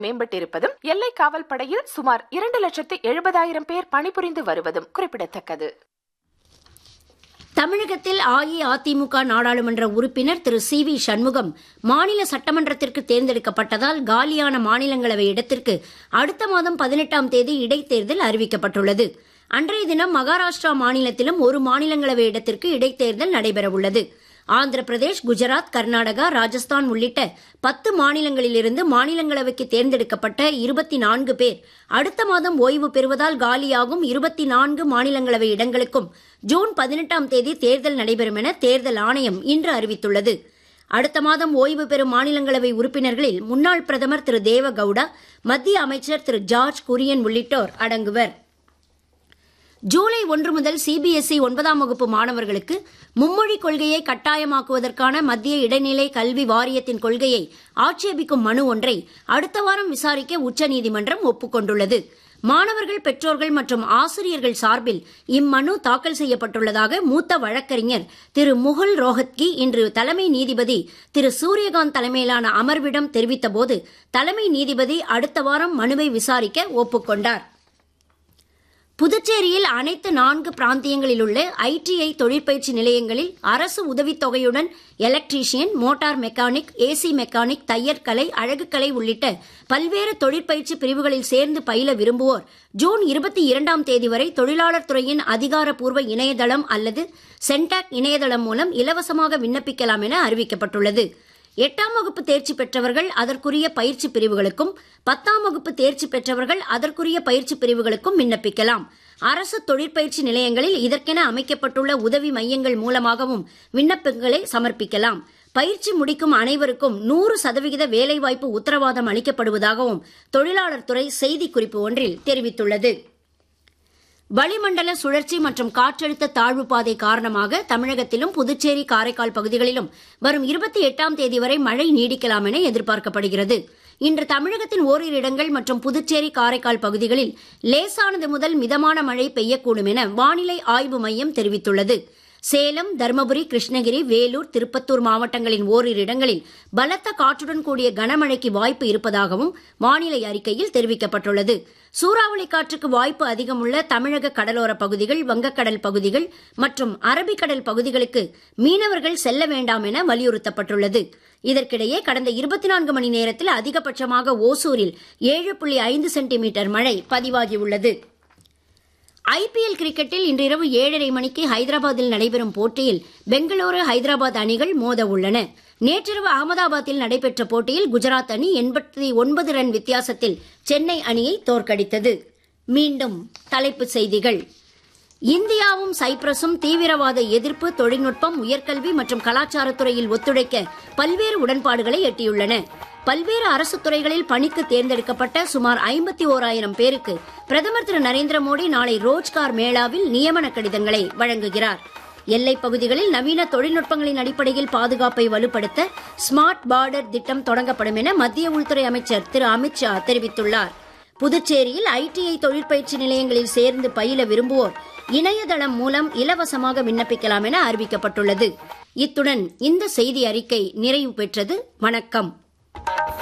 மேம்பட்டிருப்பதும் எல்லை காவல் படையில் சுமார் இரண்டு லட்சத்து எழுபதாயிரம் பேர் பணிபுரிந்து வருவதும் குறிப்பிடத்தக்கது தமிழகத்தில் அஇஅதிமுக நாடாளுமன்ற உறுப்பினர் திரு சி வி சண்முகம் மாநில சட்டமன்றத்திற்கு தேர்ந்தெடுக்கப்பட்டதால் காலியான மாநிலங்களவை இடத்திற்கு அடுத்த மாதம் பதினெட்டாம் தேதி இடைத்தேர்தல் அறிவிக்கப்பட்டுள்ளது அன்றைய தினம் மகாராஷ்டிரா மாநிலத்திலும் ஒரு மாநிலங்களவை இடத்திற்கு இடைத்தேர்தல் நடைபெறவுள்ளது ஆந்திர பிரதேஷ் குஜராத் கர்நாடகா ராஜஸ்தான் உள்ளிட்ட பத்து மாநிலங்களிலிருந்து மாநிலங்களவைக்கு தேர்ந்தெடுக்கப்பட்ட இருபத்தி நான்கு பேர் அடுத்த மாதம் ஓய்வு பெறுவதால் காலியாகும் இருபத்தி நான்கு மாநிலங்களவை இடங்களுக்கும் ஜூன் பதினெட்டாம் தேதி தேர்தல் நடைபெறும் என தேர்தல் ஆணையம் இன்று அறிவித்துள்ளது அடுத்த மாதம் ஓய்வு பெறும் மாநிலங்களவை உறுப்பினர்களில் முன்னாள் பிரதமர் திரு தேவகவுடா மத்திய அமைச்சர் திரு ஜார்ஜ் குரியன் உள்ளிட்டோர் அடங்குவர் ஜூலை ஒன்று முதல் சிபிஎஸ்இ ஒன்பதாம் வகுப்பு மாணவர்களுக்கு மும்மொழி கொள்கையை கட்டாயமாக்குவதற்கான மத்திய இடைநிலை கல்வி வாரியத்தின் கொள்கையை ஆட்சேபிக்கும் மனு ஒன்றை அடுத்த வாரம் விசாரிக்க உச்சநீதிமன்றம் ஒப்புக்கொண்டுள்ளது மாணவர்கள் பெற்றோர்கள் மற்றும் ஆசிரியர்கள் சார்பில் இம்மனு தாக்கல் செய்யப்பட்டுள்ளதாக மூத்த வழக்கறிஞர் திரு முகுல் ரோஹத்கி இன்று தலைமை நீதிபதி திரு சூரியகாந்த் தலைமையிலான அமர்விடம் தெரிவித்தபோது தலைமை நீதிபதி அடுத்த வாரம் மனுவை விசாரிக்க ஒப்புக்கொண்டார் புதுச்சேரியில் அனைத்து நான்கு பிராந்தியங்களில் உள்ள ஐடிஐ தொழிற்பயிற்சி நிலையங்களில் அரசு உதவித்தொகையுடன் electrician motor mechanic AC mechanic தையற்கலை அழகுக்கலை உள்ளிட்ட பல்வேறு தொழிற்பயிற்சி பிரிவுகளில் சேர்ந்து பயில விரும்புவோர் ஜூன் இருபத்தி இரண்டாம் தேதி வரை தொழிலாளர் துறையின் அதிகாரப்பூர்வ இணையதளம் அல்லது சென்டாக் இணையதளம் மூலம் இலவசமாக விண்ணப்பிக்கலாம் என அறிவிக்கப்பட்டுள்ளது எட்டாம் வகுப்பு தேர்ச்சி பெற்றவர்கள் அதற்குரிய பயிற்சி பிரிவுகளுக்கும் பத்தாம் வகுப்பு தேர்ச்சி பெற்றவர்கள் அதற்குரிய பயிற்சி பிரிவுகளுக்கும் விண்ணப்பிக்கலாம் அரசு தொழிற்பயிற்சி நிலையங்களில் இதற்கென அமைக்கப்பட்டுள்ள உதவி மையங்கள் மூலமாகவும் விண்ணப்பங்களை சமர்ப்பிக்கலாம் பயிற்சி முடிக்கும் அனைவருக்கும் நூறு சதவிகித வேலைவாய்ப்பு உத்தரவாதம் அளிக்கப்படுவதாகவும் தொழிலாளர் துறை செய்திக்குறிப்பு ஒன்றில் தெரிவித்துள்ளது வளிமண்டல சுழற்சி மற்றும் காற்றழுத்த தாழ்வு பாதை காரணமாக தமிழகத்திலும் புதுச்சேரி காரைக்கால் பகுதிகளிலும் வரும் இருபத்தி எட்டாம் தேதி வரை மழை நீடிக்கலாம் என எதிர்பார்க்கப்படுகிறது இன்று தமிழகத்தின் ஓரிரு இடங்கள் மற்றும் புதுச்சேரி காரைக்கால் பகுதிகளில் லேசானது முதல் மிதமான மழை பெய்யக்கூடும் என வானிலை ஆய்வு மையம் தெரிவித்துள்ளது சேலம் தருமபுரி கிருஷ்ணகிரி வேலூர் திருப்பத்தூர் மாவட்டங்களின் ஓரிரு இடங்களில் பலத்த காற்றுடன் கூடிய கனமழைக்கு வாய்ப்பு இருப்பதாகவும் வானிலை அறிக்கையில் தெரிவிக்கப்பட்டுள்ளது சூறாவளி காற்றுக்கு வாய்ப்பு அதிகமுள்ள தமிழக கடலோர பகுதிகள் வங்கக்கடல் பகுதிகள் மற்றும் அரபிக்கடல் பகுதிகளுக்கு மீனவர்கள் செல்ல வேண்டாம் என வலியுறுத்தப்பட்டுள்ளது இதற்கிடையே கடந்த இருபத்தி நான்கு மணி நேரத்தில் அதிகபட்சமாக ஓசூரில் ஏழு புள்ளி ஐந்து சென்டிமீட்டர் மழை பதிவாகியுள்ளது ஐபிஎல் கிரிக்கெட்டில் இன்று இரவு ஏழரை மணிக்கு ஹைதராபாத்தில் நடைபெறும் போட்டியில் பெங்களூரு ஹைதராபாத் அணிகள் மோத உள்ளன நேற்றிரவு அகமதாபாத்தில் நடைபெற்ற போட்டியில் குஜராத் அணி எண்பத்தி ஒன்பது ரன் வித்தியாசத்தில் சென்னை அணியை தோற்கடித்தது மீண்டும் தலைப்புச் செய்திகள் இந்தியாவும் சைப்ரஸும் தீவிரவாத எதிர்ப்பு தொழில்நுட்பம் உயர்கல்வி மற்றும் கலாச்சாரத்துறையில் ஒத்துழைக்க பல்வேறு உடன்பாடுகளை எட்டியுள்ளன பல்வேறு அரசு துறைகளில் பணிக்கு தேர்ந்தெடுக்கப்பட்ட சுமார் ஐம்பத்தி ஓராயிரம் பேருக்கு பிரதமர் திரு நரேந்திர மோடி நாளை ரோஜ்கார் மேளாவில் நியமன கடிதங்களை வழங்குகிறார் எல்லைப் பகுதிகளில் நவீன தொழில்நுட்பங்களின் அடிப்படையில் பாதுகாப்பை வலுப்படுத்த ஸ்மார்ட் பார்டர் திட்டம் தொடங்கப்படும் என மத்திய உள்துறை அமைச்சர் திரு அமித்ஷா தெரிவித்துள்ளார் புதுச்சேரியில் ஐடிஐ தொழிற்பயிற்சி நிலையங்களில் சேர்ந்து பயில விரும்புவோர் இணையதளம் மூலம் இலவசமாக விண்ணப்பிக்கலாம் என அறிவிக்கப்பட்டுள்ளது இத்துடன் இந்த செய்தி அறிக்கை நிறைவு பெற்றது வணக்கம்